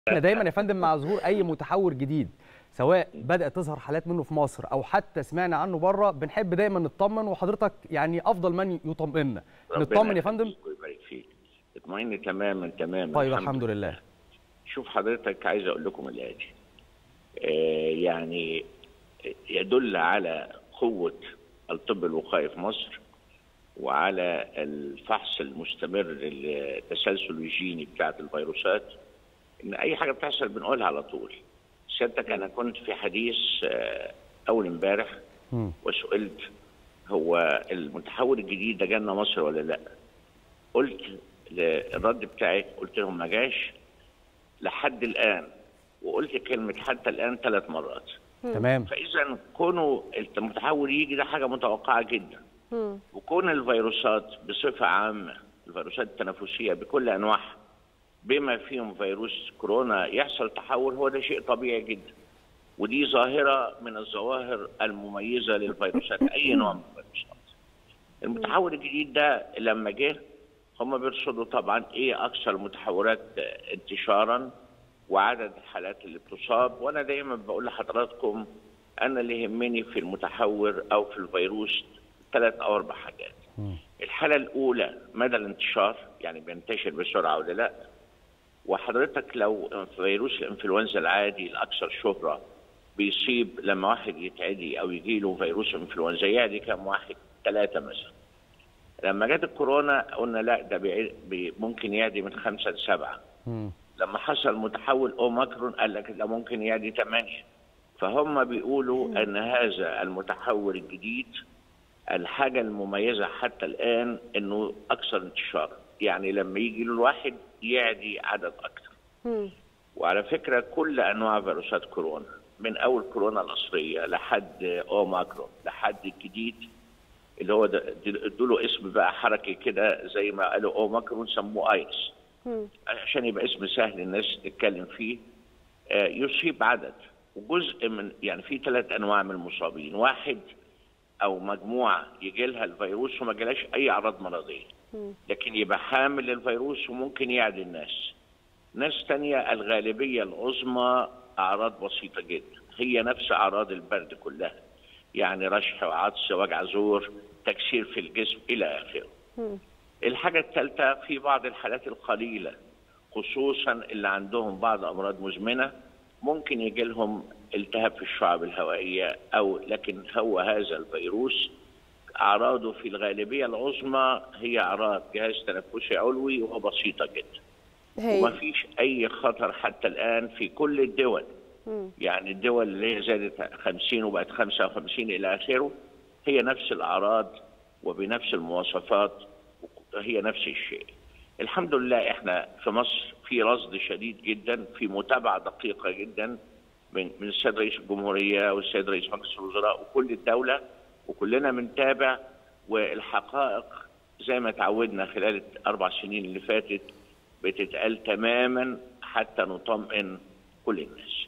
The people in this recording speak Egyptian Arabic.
احنا دايما يا فندم مع ظهور اي متحور جديد سواء بدات تظهر حالات منه في مصر او حتى سمعنا عنه بره بنحب دايما نطمن وحضرتك يعني افضل من يطمئننا نطمن يا فندم ربنا يبارك فيك اطمئن تماما تماما طيب الحمد لله شوف حضرتك عايز اقول لكم الاتي آه يعني يدل على قوه الطب الوقائي في مصر وعلى الفحص المستمر للتسلسل الجيني بتاعه الفيروسات ان اي حاجه بتحصل بنقولها على طول سيادتك انا كنت في حديث آه، اول امبارح مم. وسئلت هو المتحول الجديد ده جالنا مصر ولا لا؟ قلت الرد بتاعي قلت لهم ما جاش لحد الان وقلت كلمه حتى الان ثلاث مرات تمام فاذا كونه المتحول يجي ده حاجه متوقعه جدا مم. وكون الفيروسات بصفه عامه الفيروسات التنفسيه بكل انواعها بما فيهم فيروس كورونا يحصل تحول هو ده شيء طبيعي جدا ودي ظاهره من الظواهر المميزه للفيروسات اي نوع من الفيروسات المتحول الجديد ده لما جه هم بيرصدوا طبعا ايه اكثر المتحورات انتشارا وعدد الحالات اللي بتصاب وانا دايما بقول لحضراتكم انا اللي يهمني في المتحور او في الفيروس ثلاث او اربع حاجات الحاله الاولى مدى الانتشار يعني بينتشر بسرعه ولا لا وحضرتك لو فيروس الانفلونزا العادي الاكثر شهره بيصيب لما واحد يتعدي او يجي له فيروس انفلونزا يعدي كم واحد ثلاثه مثلا لما جت الكورونا قلنا لا ده بيع- بي ممكن يعدي من خمسه لسبعه مم. لما حصل متحول اوميكرون قال لك ده ممكن يعدي ثمانيه فهم بيقولوا ان هذا المتحول الجديد الحاجه المميزه حتى الان انه اكثر انتشارا يعني لما يجي له الواحد يعدي عدد اكثر مم. وعلى فكره كل انواع فيروسات كورونا من اول كورونا الاصليه لحد اوميكرون لحد الجديد اللي هو ده- ادوا له اسم بقى حركي كده زي ما قالوا اوميكرون سموه ايرس مم. عشان يبقى اسم سهل الناس تتكلم فيه آه، يصيب عدد وجزء من يعني في ثلاث انواع من المصابين واحد او مجموعه يجي لها الفيروس وما جالهاش اي اعراض مرضيه مم. لكن يبقى حامل للفيروس وممكن يعدي الناس ناس تانية الغالبية العظمى أعراض بسيطة جدا هي نفس أعراض البرد كلها يعني رشح وعطس وجع زور تكسير في الجسم إلى آخره مم. الحاجة الثالثة في بعض الحالات القليلة خصوصا اللي عندهم بعض أمراض مزمنة ممكن يجي لهم التهاب في الشعب الهوائية أو لكن هو هذا الفيروس أعراضه في الغالبية العظمى هي أعراض جهاز تنفسي علوي وبسيطة جدا وما هي فيش أي خطر حتى الآن في كل الدول مم. يعني الدول اللي هي زادت 50 وبقت 55 إلى آخره هي نفس الأعراض وبنفس المواصفات هي نفس الشيء الحمد لله احنا في مصر في رصد شديد جدا في متابعة دقيقة جدا من من السيد رئيس الجمهورية والسيد رئيس مجلس الوزراء وكل الدولة وكلنا بنتابع والحقائق زي ما تعودنا خلال الأربع سنين اللي فاتت بتتقال تماما حتى نطمئن كل الناس